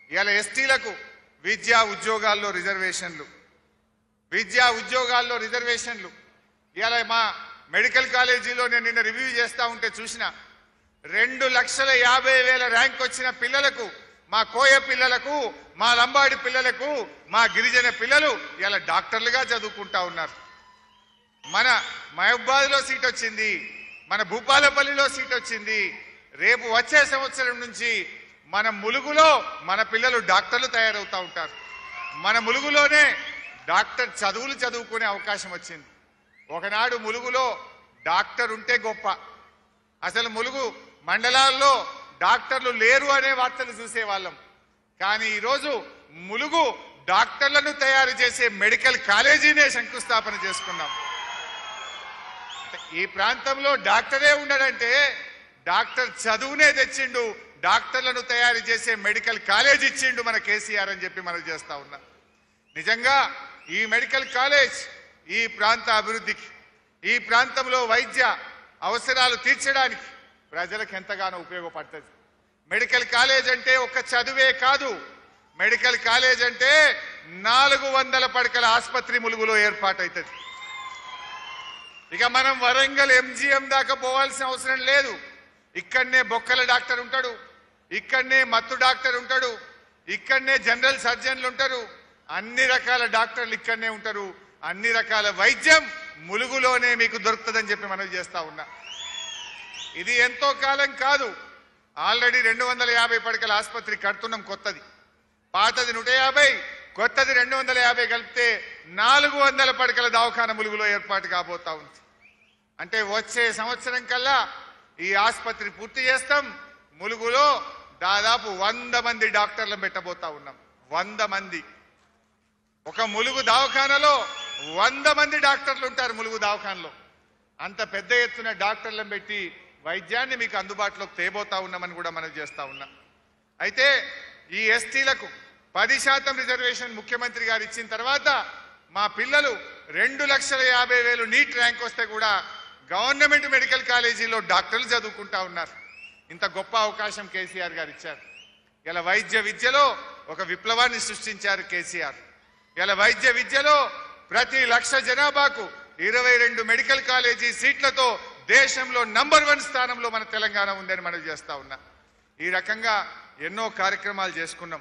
ఇవాళ ఎస్టీలకు విద్యా ఉద్యోగాల్లో రిజర్వేషన్లు విద్యా ఉద్యోగాల్లో రిజర్వేషన్లు ఇవాళ మా మెడికల్ కాలేజీలో నేను నిన్న రివ్యూ చేస్తా ఉంటే చూసిన రెండు లక్షల యాభై వేల ర్యాంక్ వచ్చిన పిల్లలకు మా కోయ పిల్లలకు మా లంబాడి పిల్లలకు మా గిరిజన పిల్లలు ఇలా డాక్టర్లుగా చదువుకుంటా ఉన్నారు మన మహబాద్ లో సీట్ వచ్చింది మన భూపాలపల్లిలో సీట్ వచ్చింది రేపు వచ్చే సంవత్సరం నుంచి మన ములుగులో మన పిల్లలు డాక్టర్లు తయారవుతా ఉంటారు మన ములుగులోనే డాక్టర్ చదువులు చదువుకునే అవకాశం వచ్చింది ఒకనాడు ములుగులో డాక్టర్ ఉంటే గొప్ప అసలు ములుగు మండలాల్లో డాక్టర్లు లేరు అనే వార్తలు చూసేవాళ్ళం కానీ ఈరోజు ములుగు డాక్టర్లను తయారు చేసే మెడికల్ కాలేజీనే శంకుస్థాపన చేసుకున్నాం ఈ ప్రాంతంలో డాక్టరే ఉండడంటే డాక్టర్ చదువునే తెచ్చిండు డాక్టర్లను తయారు చేసే మెడికల్ కాలేజ్ ఇచ్చిండు మన కేసీఆర్ అని చెప్పి మనం చేస్తా ఉన్నాం నిజంగా ఈ మెడికల్ కాలేజ్ ఈ ప్రాంత అభివృద్ధికి ఈ ప్రాంతంలో వైద్య అవసరాలు తీర్చడానికి ప్రజలకు ఎంతగానో ఉపయోగపడుతుంది మెడికల్ కాలేజ్ అంటే ఒక్క చదువే కాదు మెడికల్ కాలేజ్ అంటే నాలుగు వందల పడకల ఆసుపత్రి ములుగులో ఏర్పాటవుతుంది ఇక మనం వరంగల్ ఎంజిఎం దాకా పోవాల్సిన అవసరం లేదు ఇక్కడనే బొక్కల డాక్టర్ ఉంటాడు ఇక్కడనే మత్తు డాక్టర్ ఉంటాడు ఇక్కడనే జనరల్ సర్జన్లు ఉంటారు అన్ని రకాల డాక్టర్లు ఇక్కడనే ఉంటారు అన్ని రకాల వైద్యం ములుగులోనే మీకు దొరుకుతుందని చెప్పి మనం చేస్తా ఉన్నా ఇది ఎంతో కాలం కాదు ఆల్రెడీ రెండు వందల యాభై పడకల ఆసుపత్రి కడుతున్నాం కొత్తది పాతది నూట యాభై కొత్తది రెండు వందల యాభై కలిపితే నాలుగు వందల పడకల దవాఖాన ములుగులో ఏర్పాటు కాబోతా ఉంది అంటే వచ్చే సంవత్సరం కల్లా ఈ ఆసుపత్రి పూర్తి చేస్తాం ములుగులో దాదాపు వంద మంది డాక్టర్లను పెట్టబోతా ఉన్నాం వంద మంది ఒక ములుగు దవాఖానలో వంద మంది డాక్టర్లు ఉంటారు ములుగు దవాఖానలో అంత పెద్ద ఎత్తున డాక్టర్లను పెట్టి వైద్యాన్ని మీకు అందుబాటులోకి తేబోతా ఉన్నామని కూడా మనం చేస్తా ఉన్నాం అయితే ఈ ఎస్టీలకు పది శాతం రిజర్వేషన్ ముఖ్యమంత్రి గారు ఇచ్చిన తర్వాత మా పిల్లలు రెండు లక్షల యాభై వేలు నీట్ ర్యాంక్ వస్తే కూడా గవర్నమెంట్ మెడికల్ కాలేజీలో డాక్టర్లు చదువుకుంటా ఉన్నారు ఇంత గొప్ప అవకాశం కేసీఆర్ గారు ఇచ్చారు ఇలా వైద్య విద్యలో ఒక విప్లవాన్ని సృష్టించారు కేసీఆర్ ఇలా వైద్య విద్యలో ప్రతి లక్ష జనాభాకు ఇరవై రెండు మెడికల్ కాలేజీ సీట్లతో దేశంలో నంబర్ వన్ స్థానంలో మన తెలంగాణ ఉందని మనం చేస్తా ఉన్నా ఈ రకంగా ఎన్నో కార్యక్రమాలు చేసుకున్నాం